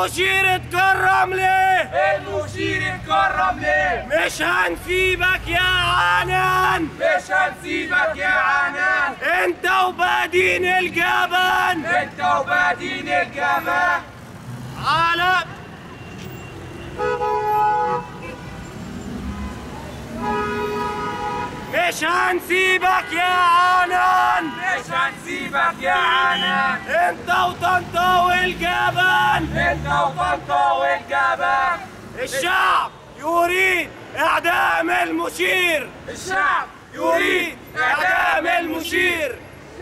المشير اتكرم ليه المشير اتكرم ليه مش هنسيبك يا عنان مش هنسيبك يا عنان انت وبادين الجبل انت وبادين الجبل على مش هنسيبك يا عنان مش هنسيبك يا عنان انت وطنطا والجبل انت وطنطا والجبل الشعب يريد اعدام المشير الشعب يريد اعدام المشير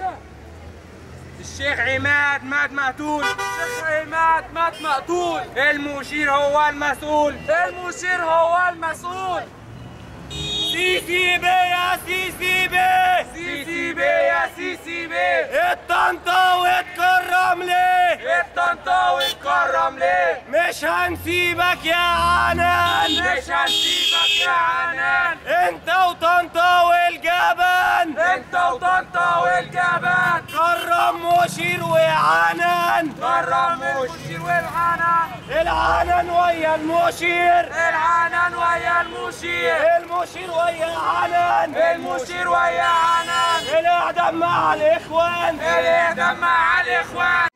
الشيخ عماد مات مقتول الشيخ عماد مات مقتول المشير هو المسؤول المشير هو المسؤول سي سي بي يا سي سي بي سي سي بي يا سي سي بي الطنطا واتكرم ليه الطنطا واتكرم ليه مش هنسيبك يا عنان مش هنسيبك يا عنان انت وطنطا والجبل انت وطنطا والجبل كرم مشير وعنان كرم المشير والعنان العنان ويا المشير العنان ويا المشير المشير ويا عنان المشير ويا عنان الاعدام مع الاخوان الاعدام مع الاخوان